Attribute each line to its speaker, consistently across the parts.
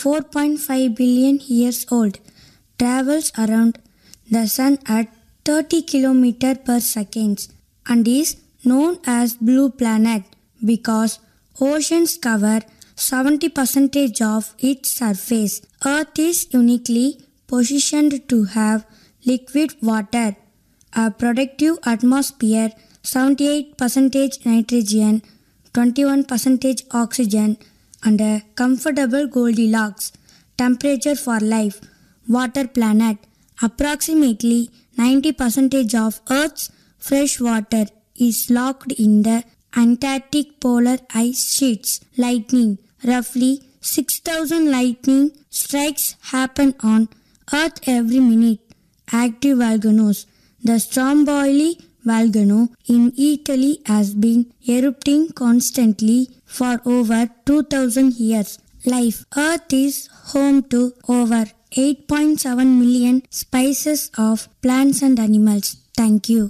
Speaker 1: 4.5 billion years old, travels around the sun at 30 km per second and is known as blue planet because oceans cover 70% of its surface. Earth is uniquely positioned to have liquid water, a productive atmosphere, 78% nitrogen, 21% oxygen, and a comfortable Goldilocks temperature for life. Water planet. Approximately 90% of Earth's fresh water is locked in the Antarctic polar ice sheets. Lightning. Roughly 6000 lightning strikes happen on Earth every minute. Active volcanoes. The Stromboli volcano in Italy has been erupting constantly for over 2000 years. Life. Earth is home to over 8.7 million species of plants and animals. Thank you.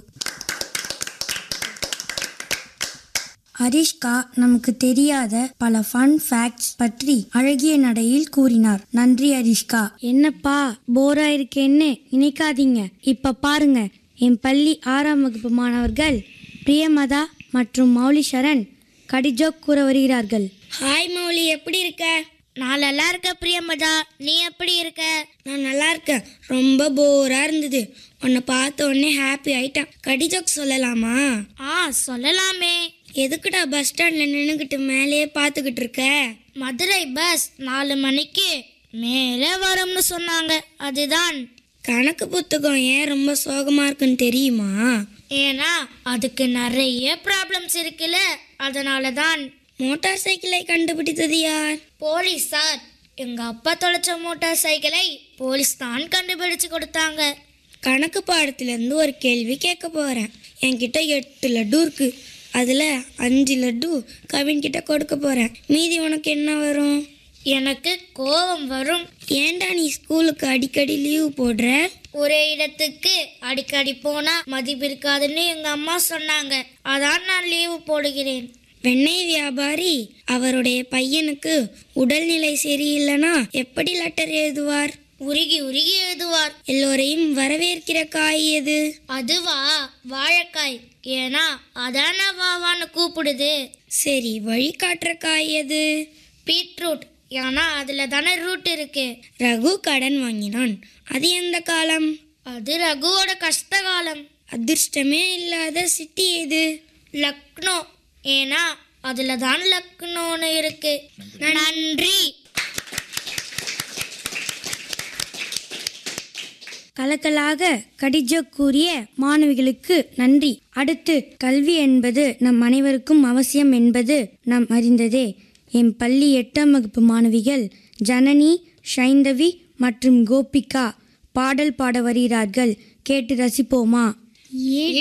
Speaker 1: அரிஷ்கா நமக்கு தெரியாத பல fun facts பற்றி அழகிய நடையில் கூறினார் நன்றி அரிஷ்கா என்னப்பா போரா இருக்கேன்னு நினைக்காதீங்க இப்ப பாருங்க என் பள்ளி ஆறாம் வகுப்பு மாணவர்கள் பிரியமதா மற்றும் மௌலிஷரன் கடிஜோக் கூற வருகிறார்கள்
Speaker 2: ஹாய் மௌலி எப்படி இருக்க நான் நல்லா இருக்க பிரியமதா நீ எப்படி இருக்க நான் நல்லா இருக்கேன் ரொம்ப போரா இருந்தது உன்னை பார்த்த உடனே ஹாப்பி ஆயிட்டேன் கடிஜோக் சொல்லலாமா ஆ சொல்லலாமே எதுக்குடா பஸ் ஸ்டாண்ட்ல நின்றுக்கிட்டு மேலேயே பார்த்துக்கிட்டு இருக்க மதுரை பஸ் நாலு மணிக்கு மேலே வரும்னு சொன்னாங்க அதுதான் கணக்கு புத்தகம் ஏன் ரொம்ப சோகமா இருக்குன்னு தெரியுமா ஏன்னா அதுக்கு நிறைய ப்ராப்ளம்ஸ் இருக்குல்ல அதனால தான் மோட்டார் சைக்கிளை கண்டுபிடித்தது யார் போலீஸார் எங்க அப்பா தொலைச்ச மோட்டார் சைக்கிளை போலீஸ் தான் கண்டுபிடிச்சு கொடுத்தாங்க கணக்கு பாடத்துல இருந்து ஒரு கேள்வி கேட்க போறேன் என்கிட்ட எட்டு லட்டு இருக்கு அதுல அஞ்சு லட்டு கவின் கிட்ட கொடுக்க போறேன் மீதி உனக்கு என்ன வரும் எனக்கு கோபம் வரும் ஏன்டா நீ ஸ்கூலுக்கு அடிக்கடி லீவு போடுற ஒரே இடத்துக்கு அடிக்கடி போனா மதிப்பு இருக்காதுன்னு எங்க அம்மா சொன்னாங்க அதான் நான் லீவு போடுகிறேன் வெண்ணெய் வியாபாரி அவருடைய பையனுக்கு உடல்நிலை சரியில்லைனா எப்படி லெட்டர் எழுதுவார் உருகி உருகி எழுதுவார் எல்லோரையும் வரவேற்கிற காய் எது அதுவா வாழைக்காய் ஏன்னா அதான வாவான்னு கூப்பிடுது சரி வழிகாட்டுற காய் எது பீட்ரூட் ஏன்னா அதுல தானே ரூட் இருக்கு ரகு கடன் வாங்கினான் அது எந்த காலம் அது ரகுவோட கஷ்ட காலம் அதிர்ஷ்டமே இல்லாத சிட்டி எது லக்னோ ஏன்னா அதுல தான் லக்னோன்னு இருக்கு நன்றி
Speaker 1: கலக்கலாக கடிஜோக் கூறிய மாணவிகளுக்கு நன்றி அடுத்து கல்வி என்பது நம் அனைவருக்கும் அவசியம் என்பது நாம் அறிந்ததே என் பள்ளி எட்டாம் வகுப்பு மாணவிகள் ஜனனி ஷைந்தவி மற்றும் கோபிகா பாடல் பாட வருகிறார்கள் கேட்டு ரசிப்போமா
Speaker 2: ஏ